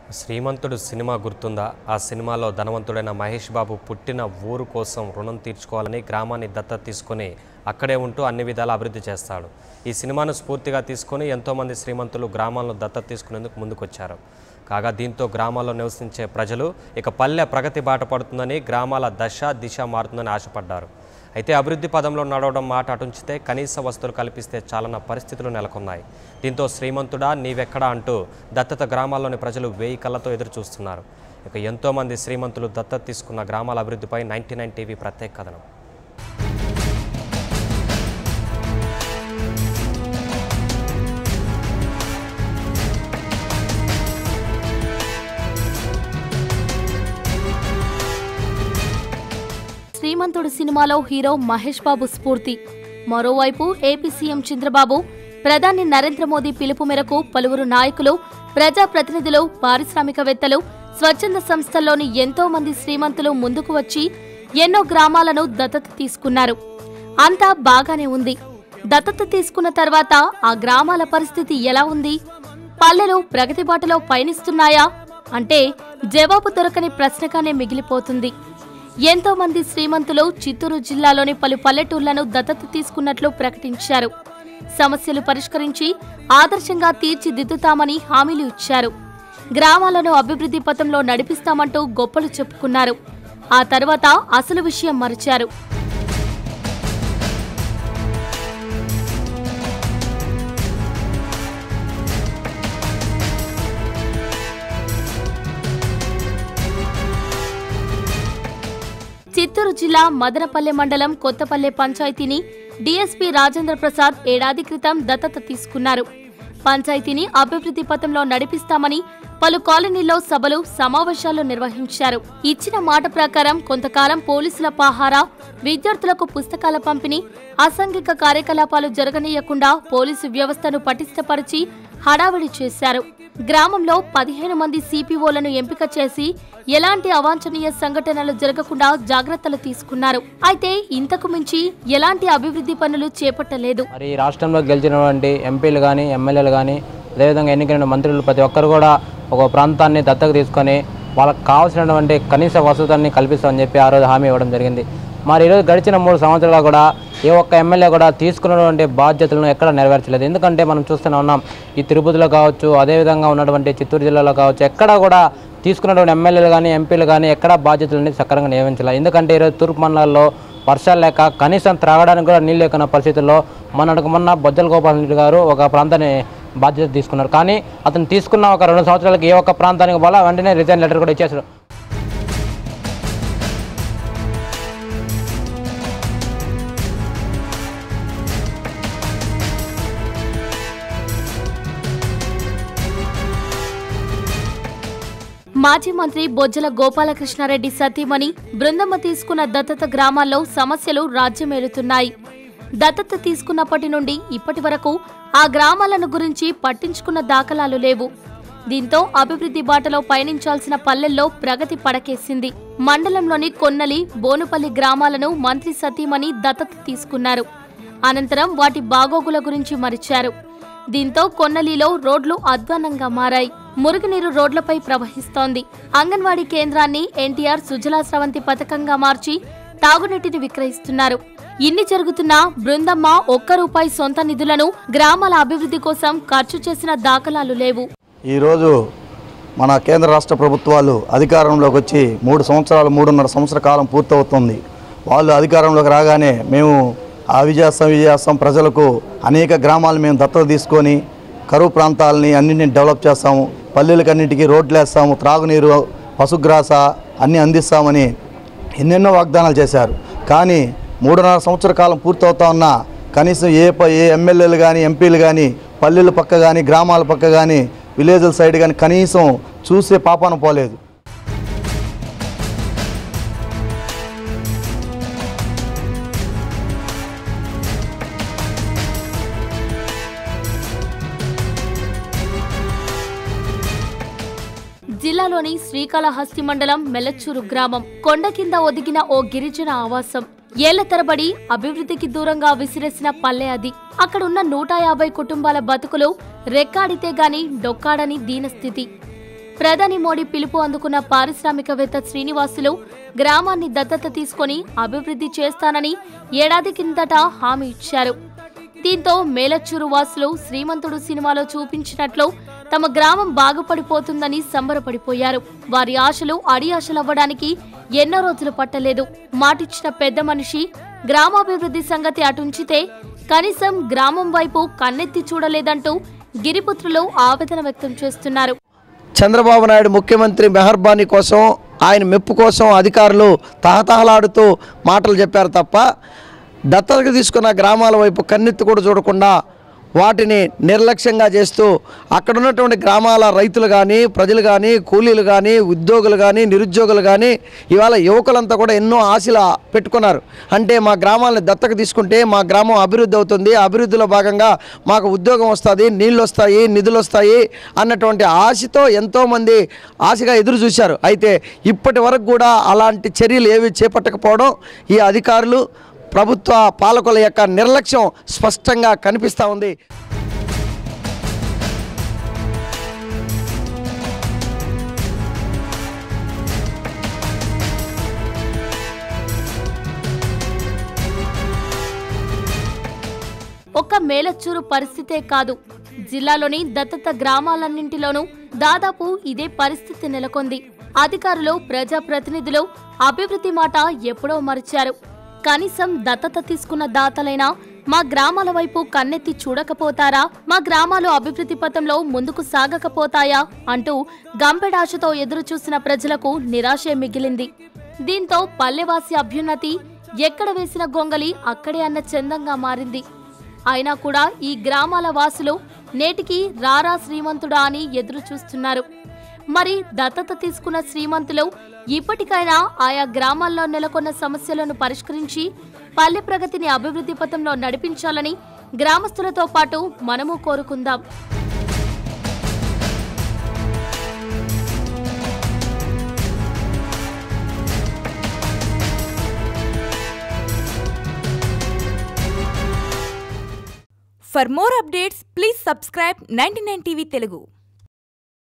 శ్రీమంతుడు cinema గుర్తుందా ఆ సినిమాలో ధనవంతుడైన మహేష్ బాబు పుట్టిన ఊరు కోసం రుణం తీర్చుకోవాలని గ్రామాన్ని దత్తత తీసుకొని అక్కడే ఉంటూ అన్ని విధాలా అభివృద్ధి చేస్తాడు ఈ సినిమాను స్ఫూర్తిగా తీసుకొని ఎంతోమంది శ్రీమంతులు గ్రామాలను దత్తత తీసుకునేందుకు ముందుకొచ్చారు కాగా దీంతో గ్రామాల్లో నివసించే ప్రజలు ఇక పల్లె ప్రగతి బాట పడుతుందని గ్రామాల దశ దిశ మారుతుందని ఆశపడ్డారు అయితే అభివృద్ధి పదంలో నడవడం మాట అటుంచితే కనీస వస్తువులు కల్పిస్తే చాలన్న పరిస్థితులు నెలకొన్నాయి దీంతో శ్రీమంతుడా నీవెక్కడా అంటూ దత్తత గ్రామాల్లోని ప్రజలు వేయి కళ్ళతో ఎదురు చూస్తున్నారు ఇక ఎంతోమంది శ్రీమంతులు దత్తత తీసుకున్న గ్రామాల అభివృద్ధిపై నైన్టీ నైన్ టీవీ ప్రత్యేక కథనం శ్రీమంతుడు సినిమాలో హీరో మహేష్ బాబు స్ఫూర్తి మరోవైపు ఏపీ సీఎం చంద్రబాబు ప్రధాని నరేంద్ర మోదీ పిలుపు మేరకు పలువురు నాయకులు ప్రజాప్రతినిధులు పారిశ్రామికవేత్తలు స్వచ్ఛంద సంస్థల్లోని ఎంతో మంది శ్రీమంతులు ముందుకు వచ్చి ఎన్నో గ్రామాలను దత్తత తీసుకున్నారు అంతా బాగానే ఉంది దత్తత తీసుకున్న తర్వాత ఆ గ్రామాల పరిస్థితి ఎలా ఉంది పల్లెలు ప్రగతి బాటలో పయనిస్తున్నాయా అంటే జవాబు దొరకని ప్రశ్నగానే మిగిలిపోతుంది ఎంతో మంది శ్రీమంతులు చిత్తూరు జిల్లాలోని పలు పల్లెటూర్లను దత్తత తీసుకున్నట్లు ప్రకటించారు సమస్యలు పరిష్కరించి ఆదర్శంగా తీర్చిదిద్దుతామని హామీలు ఇచ్చారు గ్రామాలను అభివృద్ధి పథంలో నడిపిస్తామంటూ గొప్పలు చెప్పుకున్నారు ఆ తర్వాత అసలు విషయం మరిచారు చిత్తూరు జిల్లా మదనపల్లె మండలం కొత్తపల్లె పంచాయతీని డీఎస్పీ రాజేంద్ర ప్రసాద్ ఏడాది క్రితం దత్తత తీసుకున్నారు పంచాయతీని అభివృద్ధి పథంలో నడిపిస్తామని పలు కాలనీల్లో సభలు సమావేశాలు నిర్వహించారు ఇచ్చిన మాట ప్రకారం కొంతకాలం పోలీసుల పాహారా విద్యార్థులకు పుస్తకాల పంపిణీ అసాంఘిక కార్యకలాపాలు జరగనీయకుండా పోలీసు వ్యవస్థను పటిష్టపరిచి హడావిడి చేశారు గ్రామంలో పదిహేను మంది సిపిఓలను ఎంపిక చేసి ఎలాంటి అవాంఛనీయ సంఘటనలు జరగకుండా జాగ్రత్తలు తీసుకున్నారు అయితే ఇంతకు మించి ఎలాంటి అభివృద్ధి పనులు చేపట్టలేదు మరి ఈ రాష్ట్రంలో గెలిచినటువంటి ఎంపీలు కానీ ఎమ్మెల్యేలు కానీ అదేవిధంగా ఎన్నికైన మంత్రులు ప్రతి ఒక్కరు కూడా ఒక ప్రాంతాన్ని దత్తకు తీసుకొని వాళ్ళకి కావాల్సినటువంటి కనీస వసతులన్నీ కల్పిస్తామని చెప్పి ఆ రోజు హామీ ఇవ్వడం జరిగింది మరి ఈరోజు గడిచిన మూడు సంవత్సరాలు కూడా ఏ ఒక్క ఎమ్మెల్యే కూడా తీసుకున్నటువంటి బాధ్యతలను ఎక్కడ నెరవేర్చలేదు ఎందుకంటే మనం చూస్తూనే ఉన్నాం ఈ తిరుపతిలో కావచ్చు అదేవిధంగా ఉన్నటువంటి చిత్తూరు జిల్లాలో కావచ్చు ఎక్కడ కూడా తీసుకున్నటువంటి ఎమ్మెల్యేలు కానీ ఎంపీలు కానీ ఎక్కడ బాధ్యతలని సక్రమంగా నియమించలేదు ఎందుకంటే ఈరోజు తూర్పు మండలాల్లో వర్షాలు లేక కనీసం త్రాగడానికి కూడా నీళ్ళు లేకున్న పరిస్థితుల్లో మొన్నటికి మొన్న బొజ్జల గోపాల్ రెడ్డి గారు ఒక ప్రాంతాన్ని బాధ్యత తీసుకున్నారు కానీ అతను తీసుకున్న ఒక రెండు సంవత్సరాలకి ఏ ఒక్క ప్రాంతానికి పోలా వెంటనే రిజైన్ లెటర్ కూడా ఇచ్చేసారు మాజీ మంత్రి బొజ్జల గోపాలకృష్ణారెడ్డి సతీమణి బృందమ్మ తీసుకున్న దత్తత గ్రామాల్లో సమస్యలు రాజ్యమేలుతున్నాయి దత్తత తీసుకున్నప్పటి నుండి ఇప్పటి వరకు ఆ గ్రామాలను గురించి పట్టించుకున్న దాఖలాలు లేవు దీంతో అభివృద్ధి బాటలో పయనించాల్సిన పల్లెల్లో ప్రగతి పడకేసింది మండలంలోని కొన్నలి బోనుపల్లి గ్రామాలను మంత్రి సతీమణి దత్తత తీసుకున్నారు అనంతరం వాటి బాగోగుల గురించి మరిచారు దీంతో కొన్నలిలో రోడ్లు అధ్వానంగా మారాయి మురుగునీరు రోడ్లపై ప్రవహిస్తోంది అంగన్వాడీ కేంద్రాన్ని ఎన్టీఆర్ సుజలా స్రవంతి పథకంగా మార్చి తాగునీటిని విక్రయిస్తున్నారు ఇన్ని జరుగుతున్నా బృందమ్మ ఒక్క రూపాయి సొంత నిధులను గ్రామాల అభివృద్ధి కోసం ఖర్చు చేసిన దాఖలాలు లేవు ఈరోజు మన కేంద్ర రాష్ట్ర ప్రభుత్వాలు అధికారంలోకి వచ్చి మూడు సంవత్సరాలు మూడున్నర సంవత్సర కాలం పూర్తవుతుంది వాళ్ళు అధికారంలోకి రాగానే మేము అవి చేస్తాం ఇవి చేస్తాం ప్రజలకు అనేక గ్రామాలు మేము దత్తత తీసుకొని కరువు ప్రాంతాలని అన్నింటినీ డెవలప్ చేస్తాము పల్లెలకన్నింటికి రోడ్లు వేస్తాము త్రాగునీరు పశుగ్రాస అన్నీ అందిస్తామని ఎన్నెన్నో వాగ్దానాలు చేశారు కానీ మూడున్నర సంవత్సర కాలం పూర్తవుతా ఉన్నా కనీసం ఏ ప ఏ ఎమ్మెల్యేలు కానీ ఎంపీలు కానీ పల్లెల పక్క కానీ గ్రామాల పక్క కానీ విలేజ్ల సైడ్ కానీ కనీసం చూసే పాపాన పోలేదు జిల్లాలోని శ్రీకాళహస్తి మండలం మెల్లచ్చూరు గ్రామం కొండ కింద ఒదిగిన ఓ గిరిజన ఆవాసం ఏళ్ల తరబడి అభివృద్ధికి దూరంగా విసిరేసిన పల్లె అది అక్కడున్న నూట యాభై కుటుంబాల బతుకులు రెక్కాడితే గాని డొక్కాడని దీనస్థితి ప్రధాని మోడీ పిలుపు అందుకున్న పారిశ్రామికవేత్త శ్రీనివాసులు గ్రామాన్ని దత్తత తీసుకొని అభివృద్ధి చేస్తానని ఏడాది కిందట హామీ ఇచ్చారు దీంతో మేలచ్చూరు వాసులు శ్రీమంతుడు సినిమాలో చూపించినట్లు తమ గ్రామం బాగుపడిపోతుందని సంబరపడిపోయారు వారి ఆశలు అడి ఆశలవ్వడానికి ఎన్నో రోజులు పట్టలేదు మాటిచ్చిన పెద్ద మనిషి గ్రామాభివృద్ధి సంగతి అటుంచితే కనీసం గ్రామం వైపు కన్నెత్తి చూడలేదంటూ గిరిపుత్రులు ఆవేదన వ్యక్తం చేస్తున్నారు చంద్రబాబు నాయుడు ముఖ్యమంత్రి మెహర్బానీ కోసం ఆయన మెప్పు కోసం అధికారులు తహతహలాడుతూ మాటలు చెప్పారు తప్ప దత్తతకు తీసుకున్న గ్రామాల వైపు కన్నెత్తి కూడా చూడకుండా వాటిని నిర్లక్ష్యంగా చేస్తూ అక్కడ ఉన్నటువంటి గ్రామాల రైతులు కానీ ప్రజలు కానీ కూలీలు కానీ ఉద్యోగులు కానీ నిరుద్యోగులు కానీ ఇవాళ యువకులంతా కూడా ఎన్నో ఆశలు పెట్టుకున్నారు అంటే మా గ్రామాలను దత్తకు తీసుకుంటే మా గ్రామం అభివృద్ధి అవుతుంది అభివృద్ధిలో భాగంగా మాకు ఉద్యోగం వస్తుంది నీళ్ళు వస్తాయి నిధులు వస్తాయి అన్నటువంటి ఆశతో ఎంతోమంది ఆశగా ఎదురు చూశారు అయితే ఇప్పటి వరకు కూడా అలాంటి చర్యలు ఏవి చేపట్టకపోవడం ఈ అధికారులు ప్రభుత్వ పాలకుల యొక్క నిర్లక్ష్యం స్పష్టంగా కనిపిస్తూ ఉంది ఒక్క మేలచ్చూరు పరిస్థితే కాదు జిల్లాలోని దత్తత గ్రామాలన్నింటిలోనూ దాదాపు ఇదే పరిస్థితి నెలకొంది అధికారులు ప్రజాప్రతినిధులు అభివృద్ధి మాట ఎప్పుడో మరిచారు కనీసం దత్తత తీసుకున్న దాతలైనా మా గ్రామాల వైపు కన్నెత్తి చూడకపోతారా మా గ్రామాలు అభివృద్ధి పథంలో ముందుకు సాగకపోతాయా అంటూ గంపెడాశతో ఎదురుచూసిన ప్రజలకు నిరాశే మిగిలింది దీంతో పల్లెవాసి అభ్యున్నతి ఎక్కడ వేసిన గొంగలి అక్కడే అన్న చందంగా మారింది అయినా కూడా ఈ గ్రామాల వాసులు నేటికి రారా శ్రీమంతుడా అని ఎదురు చూస్తున్నారు మరి దత్తత తీసుకున్న శ్రీమంతులు ఇప్పటికైనా ఆయా గ్రామాల్లో నెలకొన్న సమస్యలను పరిష్కరించి పల్లె ప్రగతిని అభివృద్ధి పథంలో నడిపించాలని గ్రామస్తులతో పాటు మనము కోరుకుందాం For more updates, please subscribe 99 TV Telugu.